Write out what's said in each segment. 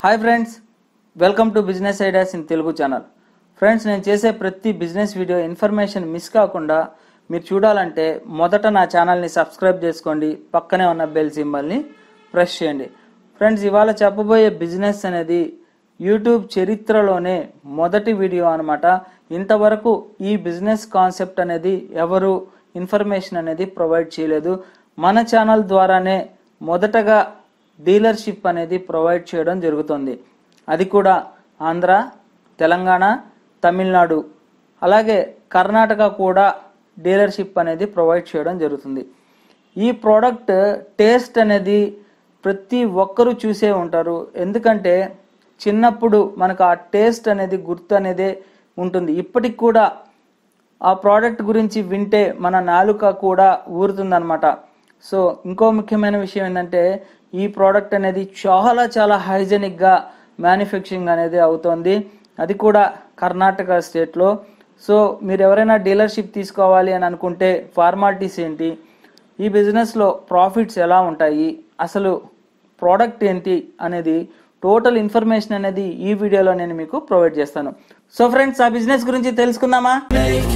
Hi friends welcome to business ideas in Telugu channel friends నేను చేసే ప్రతి బిజినెస్ వీడియో ఇన్ఫర్మేషన్ మిస్ కాకుండా మీరు చూడాలంటే మొదట నా ఛానల్ని సబ్స్క్రైబ్ చేసుకోండి పక్కనే ఉన్న బెల్ సింబల్ని ప్రెస్ చేయండి ఫ్రెండ్స్ ఇవాళ చెప్పబోయే బిజినెస్ అనేది యూట్యూబ్ చరిత్రలోనే మొదటి వీడియో అనమాట ఇంతవరకు ఈ బిజినెస్ కాన్సెప్ట్ అనేది ఎవరు ఇన్ఫర్మేషన్ అనేది ప్రొవైడ్ చేయలేదు మన ఛానల్ ద్వారానే మొదటగా డీలర్షిప్ అనేది ప్రొవైడ్ చేయడం జరుగుతుంది అది కూడా ఆంధ్ర తెలంగాణ తమిళనాడు అలాగే కర్ణాటక కూడా డీలర్షిప్ అనేది ప్రొవైడ్ చేయడం జరుగుతుంది ఈ ప్రోడక్ట్ టేస్ట్ అనేది ప్రతి ఒక్కరూ చూసే ఉంటారు ఎందుకంటే చిన్నప్పుడు మనకు ఆ టేస్ట్ అనేది గుర్తు అనేది ఉంటుంది ఇప్పటికి కూడా ఆ ప్రోడక్ట్ గురించి వింటే మన నాలుక కూడా ఊరుతుందన్నమాట సో ఇంకో ముఖ్యమైన విషయం ఏంటంటే ఈ ప్రోడక్ట్ అనేది చాలా చాలా హైజెనిక్గా మ్యానుఫ్యాక్చరింగ్ అనేది అవుతోంది అది కూడా కర్ణాటక స్టేట్లో సో మీరు ఎవరైనా డీలర్షిప్ తీసుకోవాలి అని అనుకుంటే ఫార్మాలిటీస్ ఏంటి ఈ బిజినెస్లో ప్రాఫిట్స్ ఎలా ఉంటాయి అసలు ప్రోడక్ట్ ఏంటి అనేది టోటల్ ఇన్ఫర్మేషన్ అనేది ఈ వీడియోలో నేను మీకు ప్రొవైడ్ చేస్తాను సో ఫ్రెండ్స్ ఆ బిజినెస్ గురించి తెలుసుకుందామా make.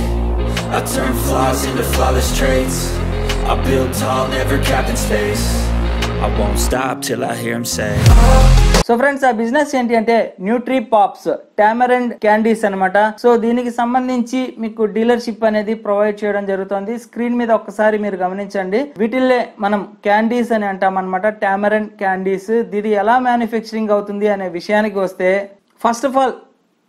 I turn flaws into flawless traits. I build tall, never capped in space. I won't stop till I hear him say. So friends ఆ బిజినెస్ ఏంటి అంటే న్యూట్రీ పాప్స్ టామరెండ్ క్యాండీస్ అన్నమాట so దీనికి సంబంధించి మీకు dealership అనేది provide చేయడం జరుగుతుంది స్క్రీన్ మీద ఒక్కసారి మీరు గమనించండి వీటిల్లే మనం క్యాండీస్ అని అంటాం అనమాట టామరెండ్ క్యాండీస్ ఇది ఎలా మ్యానుఫ్యాక్చరింగ్ అవుతుంది అనే విషయానికి వస్తే ఫస్ట్ ఆఫ్ ఆల్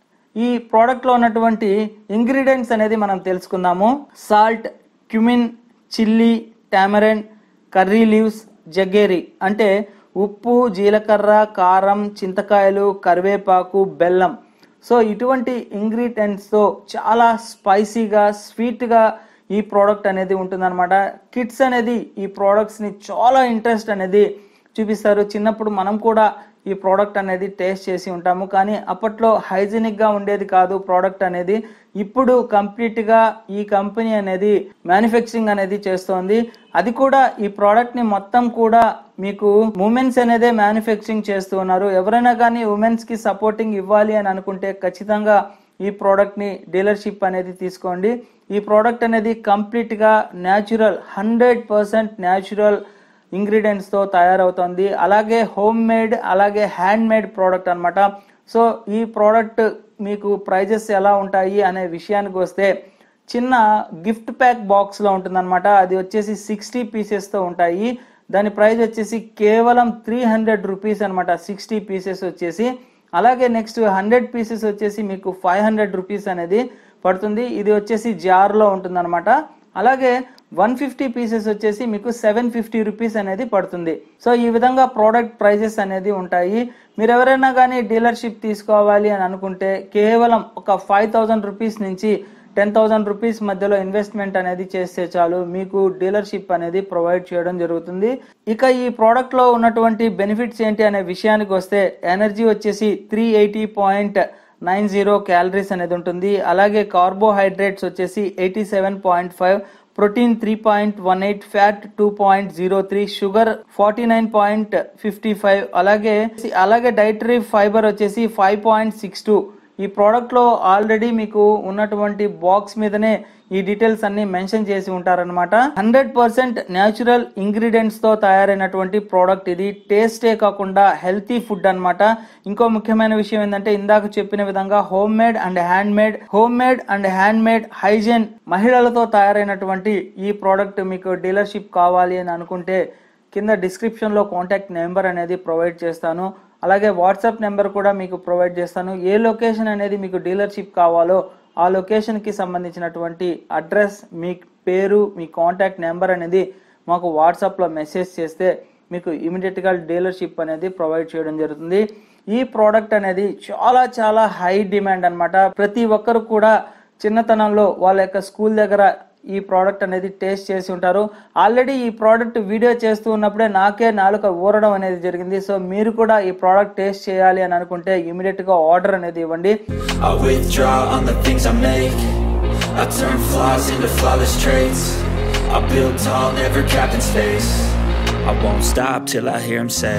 ఈ ప్రోడక్ట్ లో ఉన్నటువంటి ఇంగ్రీడియంట్స్ అనేది మనం తెలుసుకుందాము salt cumin chilli tamarind curry leaves jaggery అంటే ఉప్పు జీలకర్ర కారం చింతకాయలు కరివేపాకు బెల్లం సో ఇటువంటి ఇంగ్రీడియంట్స్తో చాలా స్పైసీగా స్వీట్గా ఈ ప్రోడక్ట్ అనేది ఉంటుందన్నమాట కిడ్స్ అనేది ఈ ప్రోడక్ట్స్ని చాలా ఇంట్రెస్ట్ అనేది చూపిస్తారు చిన్నప్పుడు మనం కూడా ఈ ప్రోడక్ట్ అనేది టేస్ట్ చేసి ఉంటాము కానీ అప్పట్లో హైజీనిక్గా ఉండేది కాదు ప్రోడక్ట్ అనేది ఇప్పుడు కంప్లీట్గా ఈ కంపెనీ అనేది మ్యానుఫ్యాక్చరింగ్ అనేది చేస్తోంది అది కూడా ఈ ప్రోడక్ట్ని మొత్తం కూడా మీకు ఉమెన్స్ అనేదే మ్యానుఫ్యాక్చరింగ్ చేస్తూ ఉన్నారు ఎవరైనా కానీ ఉమెన్స్కి సపోర్టింగ్ ఇవ్వాలి అని అనుకుంటే ఖచ్చితంగా ఈ ప్రోడక్ట్ని డీలర్షిప్ అనేది తీసుకోండి ఈ ప్రోడక్ట్ అనేది కంప్లీట్గా న్యాచురల్ హండ్రెడ్ పర్సెంట్ న్యాచురల్ ఇంగ్రీడియంట్స్తో తయారవుతుంది అలాగే హోమ్ మేడ్ అలాగే హ్యాండ్ మేడ్ ప్రోడక్ట్ అనమాట సో ఈ ప్రోడక్ట్ మీకు ప్రైజెస్ ఎలా ఉంటాయి అనే విషయానికి వస్తే చిన్న గిఫ్ట్ ప్యాక్ బాక్స్లో ఉంటుందన్నమాట అది వచ్చేసి సిక్స్టీ పీసెస్తో ఉంటాయి దాని ప్రైస్ వచ్చేసి కేవలం త్రీ హండ్రెడ్ రూపీస్ అనమాట సిక్స్టీ పీసెస్ వచ్చేసి అలాగే నెక్స్ట్ హండ్రెడ్ పీసెస్ వచ్చేసి మీకు ఫైవ్ హండ్రెడ్ రూపీస్ అనేది పడుతుంది ఇది వచ్చేసి జార్లో ఉంటుందన్నమాట అలాగే వన్ ఫిఫ్టీ పీసెస్ వచ్చేసి మీకు సెవెన్ ఫిఫ్టీ రూపీస్ అనేది పడుతుంది సో ఈ విధంగా ప్రోడక్ట్ ప్రైజెస్ అనేది ఉంటాయి మీరు ఎవరైనా కానీ డీలర్షిప్ తీసుకోవాలి అని అనుకుంటే కేవలం ఒక ఫైవ్ థౌజండ్ రూపీస్ నుంచి టెన్ థౌజండ్ రూపీస్ మధ్యలో ఇన్వెస్ట్మెంట్ అనేది చేస్తే చాలు మీకు డీలర్షిప్ అనేది ప్రొవైడ్ చేయడం జరుగుతుంది ఇక ఈ ప్రోడక్ట్ లో ఉన్నటువంటి బెనిఫిట్స్ ఏంటి అనే విషయానికి వస్తే ఎనర్జీ వచ్చేసి three eighty point nine zero calories అనేది ఉంటుంది అలాగే కార్బోహైడ్రేట్స్ వచ్చేసి eighty seven point five protein three point one eight fat two point zero three sugar forty nine point fifty five అలాగే అలాగే డైటరీ ఫైబర్ వచ్చేసి ఫైవ్ పాయింట్ సిక్స్ టూ ఈ product లో already మీకు ఉన్నటువంటి బాక్స్ మీదనే ఈ డీటెయిల్స్ అన్ని మెన్షన్ చేసి ఉంటారనమాట హండ్రెడ్ పర్సెంట్ న్యాచురల్ ఇంగ్రీడియంట్స్ తో తయారైనటువంటి ప్రోడక్ట్ ఇది టేస్టే కాకుండా హెల్తీ ఫుడ్ అన్నమాట ఇంకో ముఖ్యమైన విషయం ఏంటంటే ఇందాక చెప్పిన విధంగా home made and hand made home made and hand made hygiene మహిళలతో తయారైనటువంటి ఈ ప్రోడక్ట్ మీకు డీలర్షిప్ కావాలి అని అనుకుంటే కింద డిస్క్రిప్షన్ లో కాంటాక్ట్ నెంబర్ అనేది ప్రొవైడ్ చేస్తాను అలాగే వాట్సాప్ నెంబర్ కూడా మీకు ప్రొవైడ్ చేస్తాను ఏ లొకేషన్ అనేది మీకు డీలర్షిప్ కావాలో ఆ లొకేషన్కి సంబంధించినటువంటి అడ్రస్ మీ పేరు మీ కాంటాక్ట్ నెంబర్ అనేది మాకు వాట్సాప్లో మెసేజ్ చేస్తే మీకు ఇమీడియట్గా డీలర్షిప్ అనేది ప్రొవైడ్ చేయడం జరుగుతుంది ఈ ప్రోడక్ట్ అనేది చాలా చాలా హై డిమాండ్ అన్నమాట ప్రతి ఒక్కరు కూడా చిన్నతనంలో వాళ్ళ యొక్క స్కూల్ దగ్గర ఈ ప్రోడక్ట్ అనేది టేస్ట్ చేసి ఉంటారు ఆల్రెడీ ఈ ప్రోడక్ట్ వీడియో చేస్తూ ఉన్నప్పుడే నాకే నాలుక ఊరడం అనేది జరిగింది సో మీరు కూడా ఈ ప్రోడక్ట్ టేస్ట్ చేయాలి అని అనుకుంటే ఇమీడియట్ గా ఆర్డర్ అనేది ఇవ్వండి I withdraw on the things I make. I turn flaws into flawless traits. I build tall, never capped in space. I won't stop till I hear him say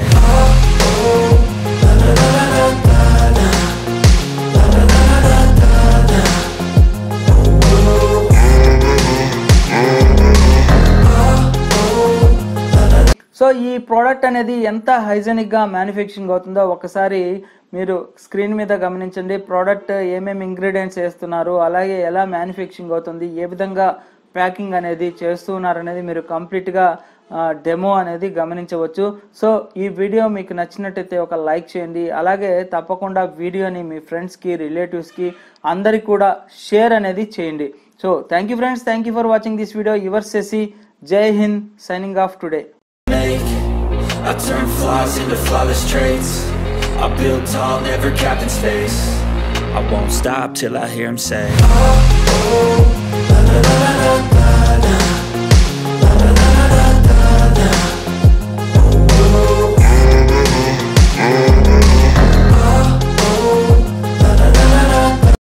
so ఈ product అనేది ఎంత hygienic గా manufacturing అవుతుందో ఒకసారి మీరు screen మీద గమనించండి product ఏమేమి ఇంగ్రీడియంట్స్ వేస్తున్నారు అలాగే ఎలా మ్యానుఫ్యాక్చరింగ్ అవుతుంది ఏ విధంగా ప్యాకింగ్ అనేది చేస్తున్నారు అనేది మీరు కంప్లీట్ గా డెమో అనేది గమనించవచ్చు సో ఈ వీడియో మీకు నచ్చినట్టయితే ఒక లైక్ చేయండి అలాగే తప్పకుండా వీడియోని మీ ఫ్రెండ్స్కి రిలేటివ్స్కి అందరికి కూడా షేర్ అనేది చేయండి so thank you friends thank you for watching this video your సెసి జై హింద్ signing off today make I turn flaws into flawless traits I build tall, never capped in space I won't stop till I hear him say